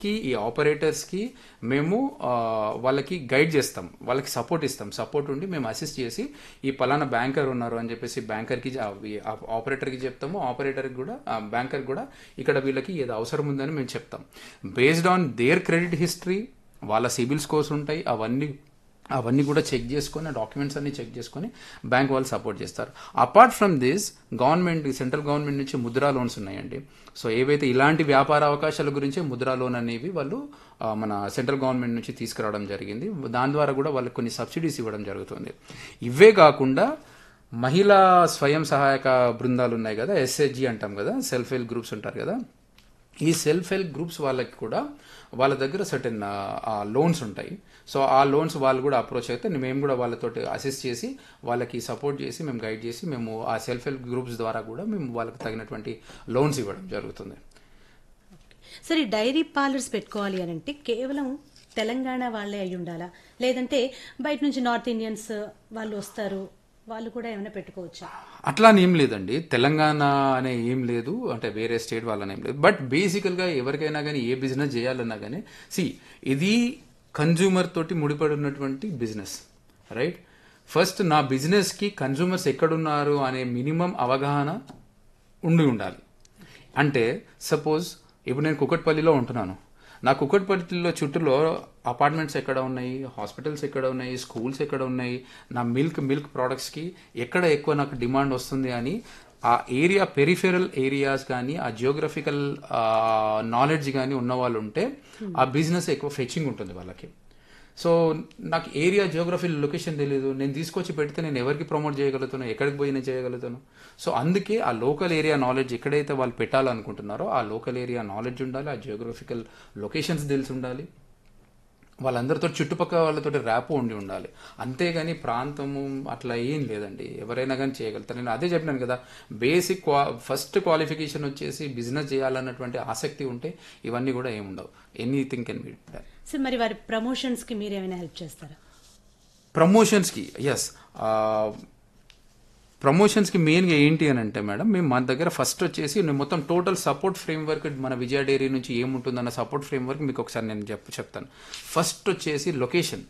కి ఈ ఆపరేటర్స్ కి మేము ఆ, వాళ్ళకి గైడ్ చేస్తాం వాళ్ళకి సపోర్ట్ ఇస్తాం సపోర్ట్ ఉండి మేము అసిస్ట్ చేసి ఈ పలానా బ్యాంకర్ ఉన్నారు అని చెప్పేసి బ్యాంకర్ కి ఆపరేటర్ కి చెప్తాము ఆపరేటర్ కి కూడా బ్యాంకర్ కూడా ఇక్కడ వీళ్ళకి ఏదో అవసరం ఉందని మేము చెప్తాం based on their credit history వాళ్ళ సిబిల్ స్కోర్స్ ఉంటాయి అవన్నీ అవన్నీ కూడా చెక్ చేసుకొని ఆ డాక్యుమెంట్స్ అన్ని చెక్ చేసుకొని బ్యాంక్ వాళ్ళు సపోర్ట్ చేస్తారు apart from this government central government నుంచి ముద్రా లోన్స్ ఉన్నాయండి సో ఏవైతే ఇలాంటి వ్యాపార అవకాశాల గురించి ముద్రా లోన్ అనేవి వాళ్ళు ఆ, మన సెంట్రల్ గవర్నమెంట్ నుంచి తీసుకురావడం జరిగింది దాని ద్వారా కూడా వాళ్ళకి కొన్ని సబ్సిడీస్ ఇవ్వడం జరుగుతుంది ఇవే కాకుండా మహిళా స్వయం సహాయక బృందాలు ఉన్నాయి కదా ఎస్హెచ్జి అంటాం కదా సెల్ఫ్ హెల్ప్ గ్రూప్స్ ఉంటారు కదా ఈ సెల్ఫ్ హెల్ప్ గ్రూప్స్ వాళ్ళకి కూడా వాళ్ళ దగ్గర సర్టెన్ లోన్స్ ఉంటాయి సో ఆ లోన్స్ వాళ్ళు కూడా అప్రోచ్ అయితే మేము కూడా వాళ్ళతోటి అసిస్ట్ చేసి వాళ్ళకి సపోర్ట్ చేసి మేము గైడ్ చేసి మేము ఆ సెల్ఫ్ హెల్ప్ గ్రూప్స్ ద్వారా కూడా మేము వాళ్ళకి తగినటువంటి లోన్స్ ఇవ్వడం జరుగుతుంది సరే ఈ డైరీ పార్లర్స్ పెట్టుకోవాలి అని అంటే కేవలం తెలంగాణ వాళ్ళే అయి ఉండాలా లేదంటే బయట నుంచి నార్త్ ఇండియన్స్ వాళ్ళు వస్తారు వాళ్ళు కూడా ఏమైనా పెట్టుకోవచ్చా అట్లా అని ఏం లేదండి తెలంగాణ అనే ఏం లేదు అంటే వేరే స్టేట్ వాళ్ళని ఏం లేదు బట్ బేసికల్గా ఎవరికైనా కానీ ఏ బిజినెస్ చేయాలన్నా కానీ సి ఇది కన్జ్యూమర్ తోటి ముడిపడి ఉన్నటువంటి బిజినెస్ రైట్ ఫస్ట్ నా బిజినెస్కి కన్జ్యూమర్స్ ఎక్కడున్నారు అనే మినిమం అవగాహన ఉండి ఉండాలి అంటే సపోజ్ ఇప్పుడు నేను కుకట్పల్లిలో ఉంటున్నాను నా కుకట్పల్లిలో చుట్టూలో అపార్ట్మెంట్స్ ఎక్కడ ఉన్నాయి హాస్పిటల్స్ ఎక్కడ ఉన్నాయి స్కూల్స్ ఎక్కడ ఉన్నాయి నా మిల్క్ మిల్క్ ప్రోడక్ట్స్కి ఎక్కడ ఎక్కువ నాకు డిమాండ్ వస్తుంది అని ఆ ఏరియా పెరిఫెరల్ ఏరియాస్ కానీ ఆ జియోగ్రఫికల్ నాలెడ్జ్ కానీ ఉన్న వాళ్ళు ఉంటే ఆ బిజినెస్ ఎక్కువ ఫెచింగ్ ఉంటుంది వాళ్ళకి సో నాకు ఏరియా జియోగ్రఫీ లొకేషన్ తెలియదు నేను తీసుకొచ్చి పెడితే నేను ఎవరికి ప్రమోట్ చేయగలుగుతాను ఎక్కడికి పోయి నేను చేయగలుగుతాను సో అందుకే ఆ లోకల్ ఏరియా నాలెడ్జ్ ఎక్కడైతే వాళ్ళు పెట్టాలనుకుంటున్నారో ఆ లోకల్ ఏరియా నాలెడ్జ్ ఉండాలి ఆ జియోగ్రఫికల్ లొకేషన్స్ తెలిసి ఉండాలి వాళ్ళందరితో చుట్టుపక్కల వాళ్ళతో ర్యాప్ ఉండి ఉండాలి అంతేగాని ప్రాంతము అట్లా ఏం లేదండి ఎవరైనా కానీ చేయగలుగుతారు నేను అదే చెప్పినాను కదా బేసిక్ క్వా ఫస్ట్ క్వాలిఫికేషన్ వచ్చేసి బిజినెస్ చేయాలన్నటువంటి ఆసక్తి ఉంటే ఇవన్నీ కూడా ఏముండవు anything can be done so మరి వారి ప్రమోషన్స్ కి మీరు ఏమైనా హెల్ప్ చేస్తారా ప్రమోషన్స్కి ఎస్ ప్రమోషన్స్కి మెయిన్గా ఏంటి అని అంటే మేడం మేము మన దగ్గర ఫస్ట్ వచ్చేసి నేను మొత్తం టోటల్ సపోర్ట్ ఫ్రేమ్వర్క్ మన విజయ డైరీ నుంచి ఏముంటుందన్న సపోర్ట్ ఫ్రేమ్వర్క్ మీకు ఒకసారి నేను చెప్ చెప్తాను ఫస్ట్ వచ్చేసి లొకేషన్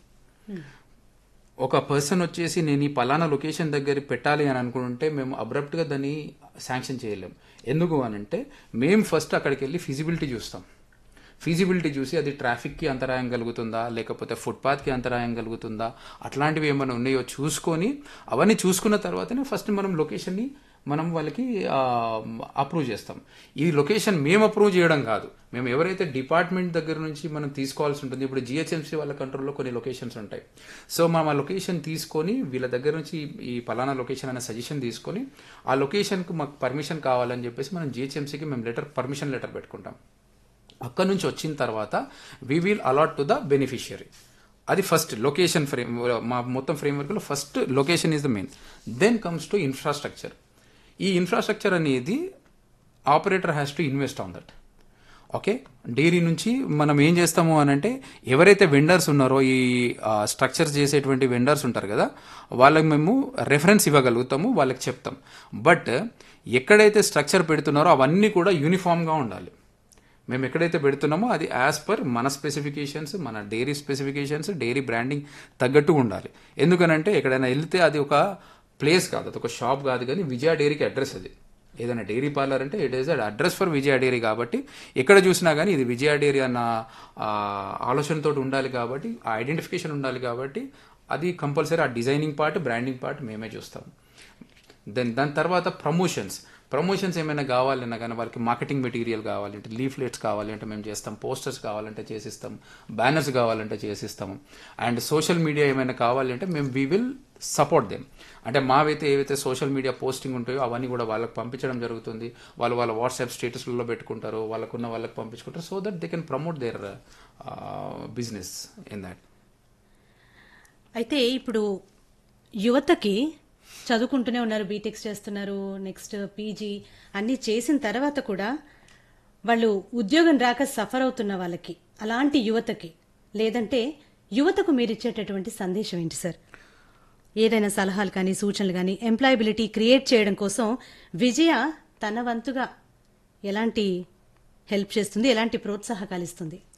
ఒక పర్సన్ వచ్చేసి నేను ఈ పలానా లొకేషన్ దగ్గర పెట్టాలి అని అనుకుంటే మేము అబ్రప్ట్గా దాన్ని శాంక్షన్ చేయలేం ఎందుకు అని అంటే మేము ఫస్ట్ అక్కడికి వెళ్ళి ఫిజిబిలిటీ చూస్తాం ఫీజిబిలిటీ చూసి అది ట్రాఫిక్కి అంతరాయం కలుగుతుందా లేకపోతే ఫుట్పాత్కి అంతరాయం కలుగుతుందా అట్లాంటివి ఏమైనా ఉన్నాయో చూసుకొని అవన్నీ చూసుకున్న తర్వాతనే ఫస్ట్ మనం లొకేషన్ని మనం వాళ్ళకి అప్రూవ్ చేస్తాం ఈ లొకేషన్ మేము అప్రూవ్ చేయడం కాదు మేము ఎవరైతే డిపార్ట్మెంట్ దగ్గర నుంచి మనం తీసుకోవాల్సి ఉంటుంది ఇప్పుడు జిహెచ్ఎంసీ వాళ్ళ కంట్రోల్లో కొన్ని లొకేషన్స్ ఉంటాయి సో మనం ఆ లొకేషన్ తీసుకొని వీళ్ళ దగ్గర నుంచి ఈ పలానా లొకేషన్ అనే సజెషన్ తీసుకొని ఆ లొకేషన్కి మాకు పర్మిషన్ కావాలని చెప్పేసి మనం జిహెచ్ఎంసీకి మేము లెటర్ పర్మిషన్ లెటర్ పెట్టుకుంటాం అక్కడ నుంచి వచ్చిన తర్వాత we will allot to the beneficiary అది ఫస్ట్ లొకేషన్ ఫ్రేమ్ మా మొత్తం ఫ్రేమ్వర్క్లో first location is the main then comes to infrastructure ఈ ఇన్ఫ్రాస్ట్రక్చర్ అనేది operator has to invest on that okay dairy నుంచి మనం ఏం చేస్తాము అని అంటే ఎవరైతే వెండర్స్ ఉన్నారో ఈ స్ట్రక్చర్స్ చేసేటువంటి వెండర్స్ ఉంటారు కదా వాళ్ళకి మేము రెఫరెన్స్ ఇవ్వగలుగుతాము వాళ్ళకి చెప్తాం బట్ ఎక్కడైతే స్ట్రక్చర్ పెడుతున్నారో అవన్నీ కూడా యూనిఫామ్గా ఉండాలి మేము ఎక్కడైతే పెడుతున్నామో అది యాజ్ పర్ మన స్పెసిఫికేషన్స్ మన డైరీ స్పెసిఫికేషన్స్ డైరీ బ్రాండింగ్ తగ్గట్టు ఉండాలి ఎందుకనంటే ఎక్కడైనా వెళ్తే అది ఒక ప్లేస్ కాదు అది ఒక షాప్ కాదు కానీ విజయ డైరీకి అడ్రస్ అది ఏదైనా డైరీ పార్లర్ అంటే it is address for Vijaya dairy కాబట్టి ఎక్కడ చూసినా కానీ ఇది విజయ డైరీ అన్న ఆ, ఆలోచనతో ఉండాలి కాబట్టి ఆ ఐడెంటిఫికేషన్ ఉండాలి కాబట్టి అది కంపల్సరీ ఆ డిజైనింగ్ పార్ట్ బ్రాండింగ్ పార్ట్ మేమే చూస్తాం దెన్ దాని తర్వాత ప్రమోషన్స్ ప్రమోషన్స్ ఏమైనా కావాలన్నా కానీ వాళ్ళకి మార్కెటింగ్ మెటీరియల్ కావాలంటే లీఫ్లెట్స్ కావాలంటే మేము చేస్తాం పోస్టర్స్ కావాలంటే చేసిస్తాం బ్యానర్స్ కావాలంటే చేసిస్తాము అండ్ సోషల్ మీడియా ఏమైనా కావాలంటే మేము వీ విల్ సపోర్ట్ దెమ్ అంటే మావైతే ఏవైతే సోషల్ మీడియా పోస్టింగ్ ఉంటాయో అవన్నీ కూడా వాళ్ళకి పంపించడం జరుగుతుంది వాళ్ళు వాళ్ళ వాట్సాప్ స్టేటస్లలో పెట్టుకుంటారు వాళ్ళకున్న వాళ్ళకి పంపించుకుంటారు so that they can promote their business in that అయితే ఇప్పుడు యువతకి చదువుకుంటూనే ఉన్నారు బీటెక్స్ చేస్తున్నారు నెక్స్ట్ పీజీ అన్నీ చేసిన తర్వాత కూడా వాళ్ళు ఉద్యోగం రాక సఫర్ అవుతున్న వాళ్ళకి అలాంటి యువతకి లేదంటే యువతకు మీరు ఇచ్చేటటువంటి సందేశం ఏంటి సార్ ఏదైనా సలహాలు కానీ సూచనలు కానీ ఎంప్లాయబిలిటీ క్రియేట్ చేయడం కోసం విజయ తన వంతుగా ఎలాంటి హెల్ప్ చేస్తుంది ఎలాంటి ప్రోత్సాహకాలు ఇస్తుంది